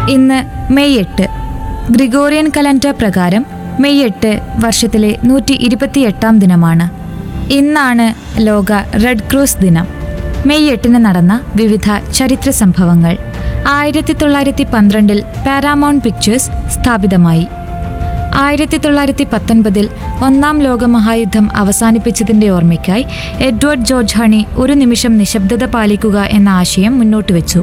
ഇന്ന് മെയ് എട്ട് Gregorian calendar പ്രകാരം മെയ് എട്ട് വർഷത്തിലെ നൂറ്റി ഇരുപത്തിയെട്ടാം ദിനമാണ് ഇന്നാണ് ലോക റെഡ് ക്രോസ് ദിനം മെയ് എട്ടിന് നടന്ന വിവിധ ചരിത്ര സംഭവങ്ങൾ ആയിരത്തി തൊള്ളായിരത്തി പന്ത്രണ്ടിൽ പാരാമൗണ്ട് പിക്ചേഴ്സ് സ്ഥാപിതമായി ആയിരത്തി തൊള്ളായിരത്തി പത്തൊൻപതിൽ ഒന്നാം ലോകമഹായുദ്ധം അവസാനിപ്പിച്ചതിന്റെ ഓർമ്മയ്ക്കായി എഡ്വേർഡ് ജോർജ് ഹണി ഒരു നിമിഷം നിശബ്ദത പാലിക്കുക എന്ന ആശയം മുന്നോട്ട് വെച്ചു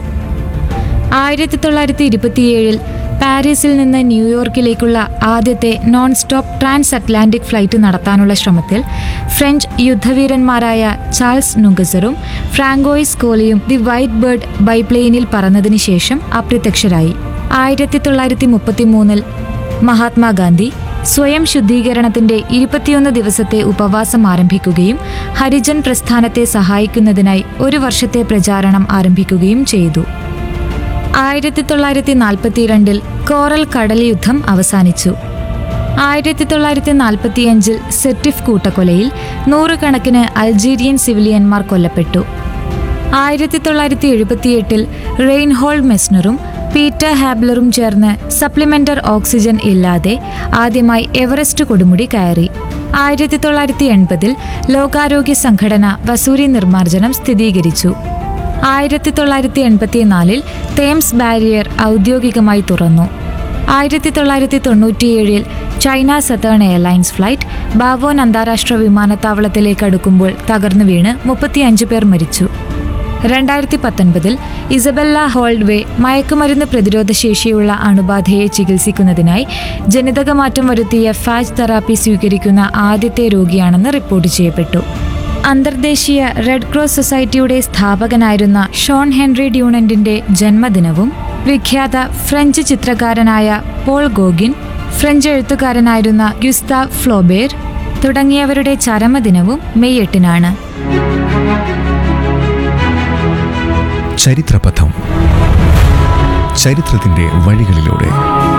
ആയിരത്തി തൊള്ളായിരത്തി ഇരുപത്തിയേഴിൽ പാരീസിൽ നിന്ന് ന്യൂയോർക്കിലേക്കുള്ള ആദ്യത്തെ non stop transatlantic flight നടത്താനുള്ള ശ്രമത്തിൽ ഫ്രഞ്ച് യുദ്ധവീരന്മാരായ ചാൾസ് നുഗസറും ഫ്രാങ്കോയിസ് കോലിയും ദി വൈറ്റ് ബേർഡ് ബൈപ്ലെയിനിൽ പറന്നതിന് ശേഷം അപ്രത്യക്ഷരായി ആയിരത്തി തൊള്ളായിരത്തി മുപ്പത്തിമൂന്നിൽ മഹാത്മാഗാന്ധി സ്വയം ശുദ്ധീകരണത്തിന്റെ ഇരുപത്തിയൊന്ന് ദിവസത്തെ ഉപവാസം ആരംഭിക്കുകയും ഹരിജൻ പ്രസ്ഥാനത്തെ സഹായിക്കുന്നതിനായി ഒരു വർഷത്തെ പ്രചാരണം ആരംഭിക്കുകയും ചെയ്തു ആയിരത്തി തൊള്ളായിരത്തി നാൽപ്പത്തിരണ്ടിൽ കോറൽ കടൽ യുദ്ധം അവസാനിച്ചു ആയിരത്തി തൊള്ളായിരത്തി നാൽപ്പത്തിയഞ്ചിൽ സെറ്റിഫ് കൂട്ടക്കൊലയിൽ നൂറുകണക്കിന് അൾജീരിയൻ സിവിലിയന്മാർ കൊല്ലപ്പെട്ടു ആയിരത്തി തൊള്ളായിരത്തി എഴുപത്തിയെട്ടിൽ റെയിൻഹോൾ മെസ്നറും പീറ്റർ ഹാബ്ലറും ചേർന്ന് സപ്ലിമെന്റർ ഓക്സിജൻ ഇല്ലാതെ ആദ്യമായി എവറസ്റ്റ് കൊടുമുടി കയറി ആയിരത്തി തൊള്ളായിരത്തി എൺപതിൽ ലോകാരോഗ്യ സംഘടന വസൂരി നിർമ്മാർജ്ജനം സ്ഥിരീകരിച്ചു ആയിരത്തി തൊള്ളായിരത്തി എൺപത്തിനാലിൽ തേംസ് ബാരിയർ ഔദ്യോഗികമായി തുറന്നു ആയിരത്തി തൊള്ളായിരത്തി തൊണ്ണൂറ്റിയേഴിൽ China southern airlines flight Baoan അന്താരാഷ്ട്ര വിമാനത്താവളത്തിലേക്ക് അടുക്കുമ്പോൾ തകർന്നു വീണ് മുപ്പത്തിയഞ്ച് പേർ മരിച്ചു രണ്ടായിരത്തി പത്തൊൻപതിൽ ഇസബെല്ല ഹോൾഡ്വേ മയക്കുമരുന്ന് പ്രതിരോധ ശേഷിയുള്ള അണുബാധയെ ചികിത്സിക്കുന്നതിനായി ജനിതകമാറ്റം വരുത്തിയ ഫാജ് തെറാപ്പി സ്വീകരിക്കുന്ന ആദ്യത്തെ രോഗിയാണെന്ന് റിപ്പോർട്ട് ചെയ്യപ്പെട്ടു അന്തർദേശീയ റെഡ് ക്രോസ് സൊസൈറ്റിയുടെ സ്ഥാപകനായിരുന്ന ഷോൺ ഹെൻറി ഡ്യൂണന്റിന്റെ ജന്മദിനവും വിഖ്യാത ഫ്രഞ്ച് ചിത്രകാരനായ പോൾ ഗോഗിൻ ഫ്രഞ്ച് എഴുത്തുകാരനായിരുന്ന ഗുസ്താവ് ഫ്ലോബേർ തുടങ്ങിയവരുടെ ചരമദിനവും മെയ് എട്ടിനാണ് ചരിത്രപഥം ചരിത്രത്തിന്റെ വഴികളിലൂടെ